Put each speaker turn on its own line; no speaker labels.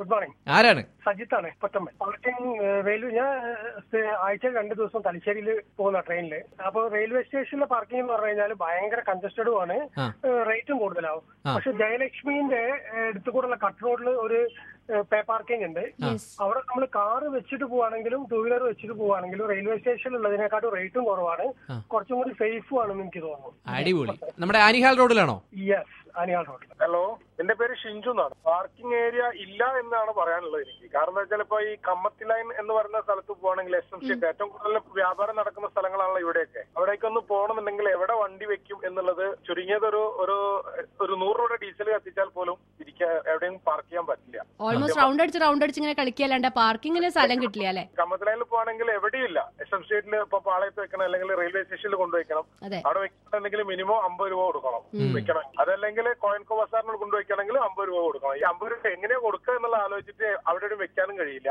Good morning
ആരാണ്
സജിത്താണ് പൊറ്റമ്മൻ parking railway ഞാൻ ആഴ്ച രണ്ട് ദിവസം തലശ്ശേരിയിൽ പോകുന്ന ട്രെയിനിൽ അപ്പോൾ റെയിൽവേ സ്റ്റേഷനിലെ പാർക്കിംഗ് എന്ന് പറഞ്ഞു കഴിഞ്ഞാൽ ഭയങ്കര കൺജസ്റ്റഡും ആണ്
ആ.
റേറ്റും കൂടുതലാവും
ആ.
പക്ഷെ ജയലക്ഷ്മിന്റെ അടുത്ത് കൂടെയുള്ള കട്ട് റോഡിൽ ഒരു പേ പാർക്കിംഗ് ഉണ്ട്
യെസ്
അവിടെ നമ്മൾ കാറ് വെച്ചിട്ട് പോവാണെങ്കിലും ടൂ വീലർ വെച്ചിട്ട് പോവാണെങ്കിലും റെയിൽവേ സ്റ്റേഷനിൽ ഉള്ളതിനെക്കാട്ടും റേറ്റും കുറവാണ്
ആ.
കുറച്ചും കൂടി സേഫും ആണെന്ന് എനിക്ക് തോന്നുന്നു
അടിപൊളി നമ്മുടെ ആനിഹാൽ റോഡിലാണോ
യെസ് അനിയാൾ റോഡിൽ
ഹലോ എന്റെ പേര് ഷിഞ്ചു എന്നാണ് പാർക്കിംഗ് ഏരിയ ഇല്ല എന്നാണ് പറയാനുള്ളത് എനിക്ക് കാരണം എന്താ വെച്ചാൽ ഇപ്പൊ ഈ കമ്മത്തി ലൈൻ എന്ന് പറയുന്ന സ്ഥലത്ത് പോവാണെങ്കിൽ എസ് എം സി ഏറ്റവും കൂടുതൽ വ്യാപാരം നടക്കുന്ന സ്ഥലങ്ങളാണല്ലോ ഇവിടെയൊക്കെ അവിടേക്ക് ഒന്ന് പോകണമെന്നുണ്ടെങ്കിൽ എവിടെ വണ്ടി വെക്കും എന്നുള്ളത് ചുരുങ്ങിയത് ഒരു ഒരു ഒരു നൂറ് രൂപയുടെ ഡീസൽ കത്തിച്ചാൽ പോലും ഇരിക്കാൻ എവിടെയും പാർക്ക് ചെയ്യാൻ പറ്റില്ല
ഓൾമോസ്റ്റ് റൗണ്ട് അടിച്ച് റൗണ്ട് അടിച്ച് ഇങ്ങനെ കളിക്കല്ലാണ്ട് പാർക്കിങ്ങിന് സ്ഥലം കിട്ടില്ല അല്ലെ
കമ്മത്തി ലൈനിൽ പോവാണെങ്കിൽ എവിടെയില്ല എസ് എം സ്റ്റേറ്റിൽ ഇപ്പൊ പാളയത്ത് വെക്കണം അല്ലെങ്കിൽ റെയിൽവേ സ്റ്റേഷനിൽ കൊണ്ടുവയ്ക്കണം
അതെ
അവിടെ വെക്കണമെങ്കിൽ മിനിമം അമ്പത് രൂപ കൊടുക്കണം വെക്കണം അതല്ലെങ്കിൽ കോയിൻകോ ബസാറിനോട് കൊണ്ടുവയ്ക്കണമെങ്കിൽ അമ്പത് രൂപ കൊടുക്കണം ഈ അമ്പത് രൂപ എങ്ങനെയാ കൊടുക്കുക എന്നുള്ള ആലോചിച്ചിട്ട് അവിടെ വെക്കാനും കഴിയില്ല